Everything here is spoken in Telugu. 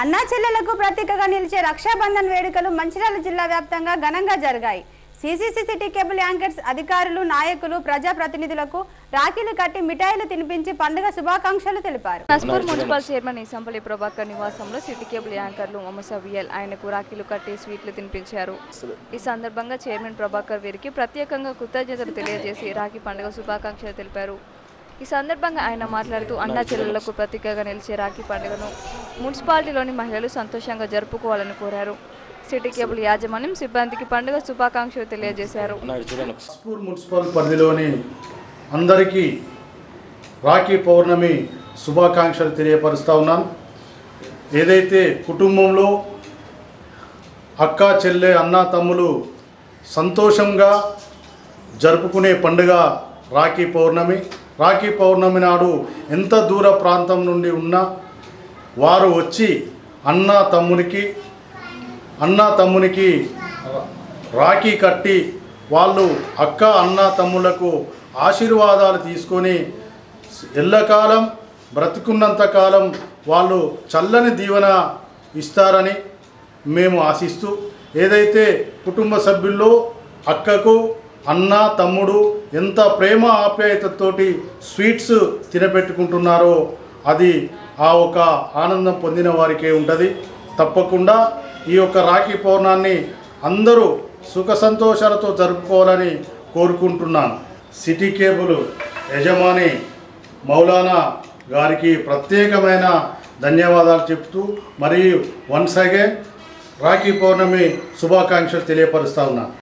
అన్నా చెల్లెలకు ప్రతీకగా నిలిచే రక్షాబంధన్ వేడుకలు మంచిర్యాల జిల్లా వ్యాప్తంగా ఘనంగా జరిగాయి సీసీసీ సిటీ కేబుల్ యాంకర్స్ అధికారులు నాయకులు ప్రజాప్రతినిధులకు రాఖీలు కట్టి మిఠాయిలు తినిపించి పండుగ శుభాకాంక్షలు తెలిపారు నస్పూర్ మున్సిపల్ చైర్మన్ ఈసంపల్లి ప్రభాకర్ నివాసంలో సిటీ కేబుల్ యాంకర్లు మొమసవియల్ ఆయనకు రాఖీలు కట్టి స్వీట్లు తినిపించారు ఈ సందర్భంగా చైర్మన్ ప్రభాకర్ వీరికి ప్రత్యేకంగా కృతజ్ఞతలు తెలియజేసి రాఖీ పండుగ శుభాకాంక్షలు తెలిపారు ఈ సందర్భంగా ఆయన మాట్లాడుతూ అన్నా చెల్లెళ్లకు ప్రతీకగా నిలిచే రాఖీ పండుగను మున్సిపాలిటీలోని మహిళలు సంతోషంగా జరుపుకోవాలని కోరారు సిటీ కేబుల్ యాజమాన్యం సిబ్బందికి పండుగ శుభాకాంక్షలు తెలియజేశారు స్పూర్ మున్సిపల్ పరిధిలోని అందరికీ రాఖీ పౌర్ణమి శుభాకాంక్షలు తెలియపరుస్తూ ఉన్నాను ఏదైతే కుటుంబంలో అక్క చెల్లె అన్న తమ్ములు సంతోషంగా జరుపుకునే పండుగ రాఖీ పౌర్ణమి రాఖీ పౌర్ణమి నాడు ఎంత దూర ప్రాంతం నుండి ఉన్నా వారు వచ్చి అన్న తమ్మునికి అన్న తమ్మునికి రాఖీ కట్టి వాళ్ళు అక్క అన్న తమ్ములకు ఆశీర్వాదాలు తీసుకొని ఎల్లకాలం బ్రతుకున్నంత కాలం వాళ్ళు చల్లని దీవెన ఇస్తారని మేము ఆశిస్తూ ఏదైతే కుటుంబ సభ్యుల్లో అక్కకు అన్న తమ్ముడు ఎంత ప్రేమ ఆప్యాయతతోటి స్వీట్స్ తినబెట్టుకుంటున్నారో అది ఆ ఒక ఆనందం పొందిన వారికే ఉంటుంది తప్పకుండా ఈ యొక్క రాఖీ పౌర్ణాన్ని అందరూ సుఖ సంతోషాలతో జరుపుకోవాలని కోరుకుంటున్నాను సిటీ కేబుల్ యజమాని మౌలానా గారికి ప్రత్యేకమైన ధన్యవాదాలు చెప్తూ మరియు వన్స్ అగైన్ రాఖీ పౌర్ణమి శుభాకాంక్షలు తెలియపరుస్తా ఉన్నాను